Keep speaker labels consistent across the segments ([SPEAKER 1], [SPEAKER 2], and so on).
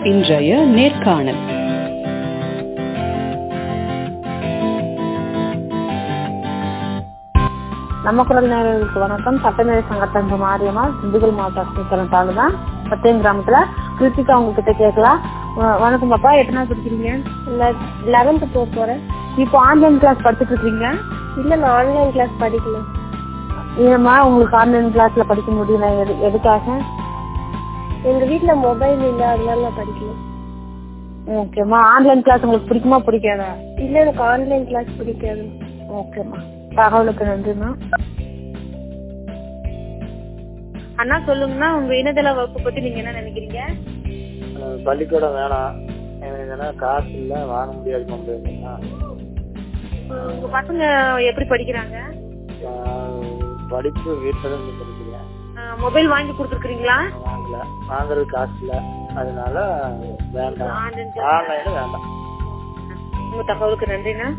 [SPEAKER 1] இன்றைய நேர்காணல்
[SPEAKER 2] நம்ம குரல் நேயர்களுக்கு வணக்கம் சட்டமேதை சங்கத்தங்க மாரியம்மா திண்டுக்கல் மாவட்டம் தாலுகா பத்தேன் கிராமத்துல கிருத்திகா உங்ககிட்ட கேட்கலாம் வ- வணக்கம் பாப்பா எத்தனாவது படிக்கிறீங்க
[SPEAKER 3] லெவன்த்து போக போறேன்
[SPEAKER 2] இப்போ ஆன்லைன் கிளாஸ் படிச்சுட்டு இருக்கீங்க
[SPEAKER 3] இல்ல நான் ஆன்லைன் கிளாஸ் படிக்கல
[SPEAKER 2] ஏமா உங்களுக்கு ஆன்லைன் கிளாஸ்ல படிக்க முடியல எது எதுக்காக
[SPEAKER 3] எங்க வீட்ல மொபைல் இல்ல அதனால நான் படிக்கல
[SPEAKER 2] ஓகேம்மா ஆன்லைன் கிளாஸ் உங்களுக்கு பிடிக்குமா பிடிக்காதா
[SPEAKER 3] இல்ல எனக்கு ஆன்லைன் கிளாஸ் பிடிக்காது
[SPEAKER 2] ஓகேம்மா தகவலுக்கு நன்றிம்மா அண்ணா சொல்லுங்கண்ணா உங்க இணையதள வகுப்பு பத்தி நீங்க என்ன நினைக்கிறீங்க
[SPEAKER 4] எனக்கு பள்ளிக்கூடம் வேணாம் எனக்கு இதெல்லாம் காசு இல்லை வாங்க முடியாது மொபைல்னா
[SPEAKER 2] உங்க பசங்க எப்படி படிக்கிறாங்க
[SPEAKER 4] படிப்பு வீட்டில் தான் இருந்து படிக்கிறேன்
[SPEAKER 2] மொபைல் வாங்கி கொடுத்துருக்கீங்களா
[SPEAKER 4] வாங்கல வாங்குறது காசு இல்லை அதனால வேண்டாம்
[SPEAKER 2] ஆன்லைன்
[SPEAKER 4] ஆன்லைனில் வேண்டாம்
[SPEAKER 2] உங்க தகவலுக்கு நன்றிண்ணா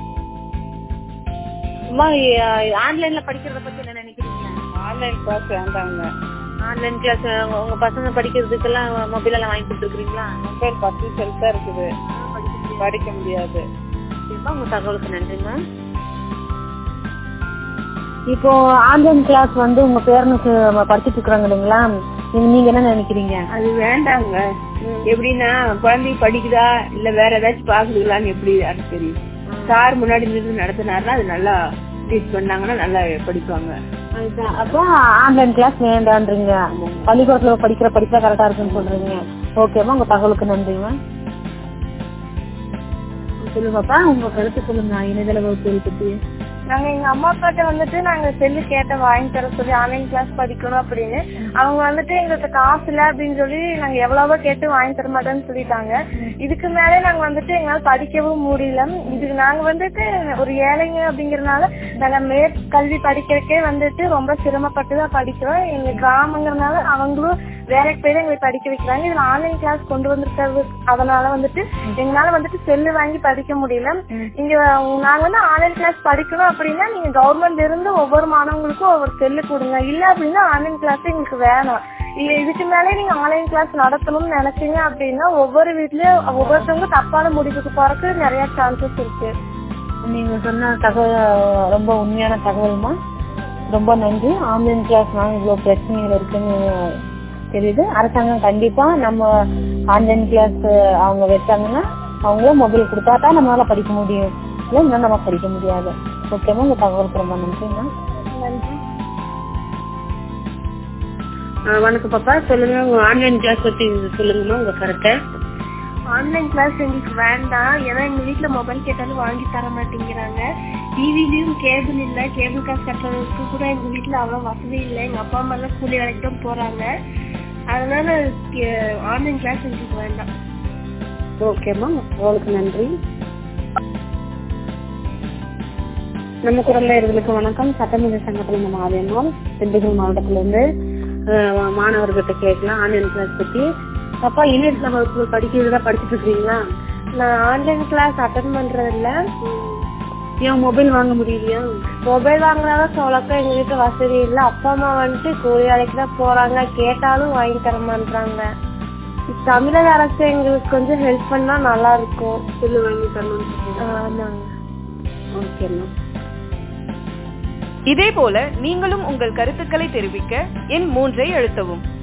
[SPEAKER 2] அம்மா ஆன்லைன்ல படிக்கிறத பத்தி என்ன நினைக்கிறீங்க
[SPEAKER 5] ஆன்லைன் கிளாஸ் வேண்டாங்க
[SPEAKER 2] ஆன்லைன் கிளாஸ் உங்க பசங்க படிக்கிறதுக்கெல்லாம் மொபைல் எல்லாம் வாங்கி கொடுத்துருக்கீங்களா
[SPEAKER 5] மொபைல் பத்து செல் தான் இருக்குது படிக்க முடியாது
[SPEAKER 2] உங்க தகவலுக்கு நன்றிங்க இப்போ ஆன்லைன் கிளாஸ் வந்து உங்க பேரனுக்கு படிச்சுட்டு இருக்காங்க இல்லைங்களா நீங்க நீங்க என்ன நினைக்கிறீங்க
[SPEAKER 5] அது வேண்டாங்க எப்படின்னா குழந்தை படிக்குதா இல்ல வேற ஏதாச்சும் பாக்குதுங்களான்னு எப்படி அது தெரியும் சார் முன்னாடி நின்று நடத்தினாருன்னா அது நல்லா டீச் பண்ணாங்கன்னா நல்லா படிப்பாங்க
[SPEAKER 2] அதுதான். அப்போ ஆன்லைன் கிளாஸ் வேண்டான்றீங்க பள்ளிக்கூடத்துல படிக்கிற படிப்பா கரெக்டா இருக்குன்னு சொல்றீங்க ஓகேமா உங்க தகவலுக்கு நன்றிங்க சொல்லுங்கப்பா உங்க கருத்து சொல்லுங்க இணையதள வகுப்புகள் பத்தி
[SPEAKER 3] நாங்க எங்க அம்மா அப்பாட்ட வந்துட்டு நாங்க செல்லு கேட்ட வாங்கி தர சொல்லி ஆன்லைன் கிளாஸ் படிக்கணும் அப்படின்னு அவங்க வந்துட்டு எங்களுக்கு காசு இல்ல அப்படின்னு சொல்லி நாங்க எவ்வளவோ கேட்டு வாங்கி தர மாட்டோம்னு சொல்லிட்டாங்க இதுக்கு மேலே நாங்க வந்துட்டு எங்களால படிக்கவும் முடியல இதுக்கு நாங்க வந்துட்டு ஒரு ஏழைங்க அப்படிங்கறதுனால நாங்க மேற்கல்வி படிக்கிறதுக்கே வந்துட்டு ரொம்ப சிரமப்பட்டு தான் படிக்கிறோம் எங்க கிராமங்கிறதுனால அவங்களும் வேலைக்கு போய் தான் எங்களை படிக்க வைக்கிறாங்க இதுல ஆன்லைன் கிளாஸ் கொண்டு வந்திருக்கிறது அதனால வந்துட்டு எங்களால வந்துட்டு செல்லு வாங்கி படிக்க முடியல இங்க நாங்க வந்து ஆன்லைன் கிளாஸ் படிக்கணும் அப்படின்னா நீங்க கவர்மெண்ட்ல இருந்து ஒவ்வொரு மாணவங்களுக்கும் ஒவ்வொரு செல்லு கொடுங்க இல்ல அப்படின்னா ஆன்லைன் கிளாஸ் எங்களுக்கு வேணாம் இல்ல இதுக்கு மேலே நீங்க ஆன்லைன் கிளாஸ் நடத்தணும்னு நினைச்சீங்க அப்படின்னா ஒவ்வொரு வீட்லயும் ஒவ்வொருத்தவங்க தப்பான முடிவுக்கு போறதுக்கு நிறைய சான்சஸ் இருக்கு
[SPEAKER 2] நீங்க சொன்ன தகவல் ரொம்ப உண்மையான தகவல்மா ரொம்ப நன்றி ஆன்லைன் கிளாஸ்னால இவ்வளவு பிரச்சனைகள் இருக்குன்னு தெரியுது அரசாங்கம் கண்டிப்பா நம்ம ஆன்லைன் கிளாஸ் அவங்க வச்சாங்கன்னா அவங்களும் மொபைல் கொடுத்தா தான் நம்மளால படிக்க முடியும் இல்லைன்னா நம்ம படிக்க முடியாது ஓகேமா உங்க தகவலுக்கு ரொம்ப நன்றிங்க வணக்கம் பாப்பா சொல்லுங்க உங்க ஆன்லைன் கிளாஸ் பத்தி சொல்லுங்கம்மா உங்க கருத்தை
[SPEAKER 3] ஆன்லைன் கிளாஸ் எங்களுக்கு வேண்டாம் ஏன்னா எங்க வீட்ல மொபைல் கேட்டாலும் வாங்கி தர மாட்டேங்கிறாங்க டிவிலயும் கேபிள் இல்ல கேபிள் காசு கட்டுறதுக்கு கூட எங்க வீட்ல அவ்வளவு வசதி இல்லை எங்க அப்பா அம்மா எல்லாம் கூலி வேலைக்கு தான் போறாங்க அதனால ஆன்லைன் கிளாஸ் எங்களுக்கு வேண்டாம்
[SPEAKER 2] ஓகேம்மா உங்களுக்கு நன்றி நம்ம குரல் நேயர்களுக்கு வணக்கம் சட்டமன்ற சங்கத்துல நம்ம ஆலயமால் திண்டுக்கல் மாவட்டத்துல இருந்து அஹ், மாணவர்கிட்ட கேட்கலாம் ஆன்லைன் கிளாஸ் பத்தி அப்பா இணையதள வகுப்புகள் படிக்கிறதா படிச்சுட்டு இருக்கீங்களா
[SPEAKER 3] நான் ஆன்லைன் கிளாஸ் அட்டன் பண்றது இல்ல
[SPEAKER 2] ஏன் மொபைல் வாங்க முடியலையா
[SPEAKER 3] மொபைல் வாங்குறதா சொல்லக்க எங்க வீட்டுல வசதி இல்ல அப்பா அம்மா வந்துட்டு கூலி வேலைக்கு தான் போறாங்க கேட்டாலும் வாங்கி தர மாட்டாங்க தமிழக அரசு எங்களுக்கு கொஞ்சம் ஹெல்ப் பண்ணா நல்லா இருக்கும்
[SPEAKER 2] செல்லு வாங்கி தரணும்னு
[SPEAKER 3] ஆமாங்க
[SPEAKER 2] ஓகேம்மா
[SPEAKER 6] இதேபோல நீங்களும் உங்கள் கருத்துக்களை தெரிவிக்க எண் மூன்றை அழுத்தவும்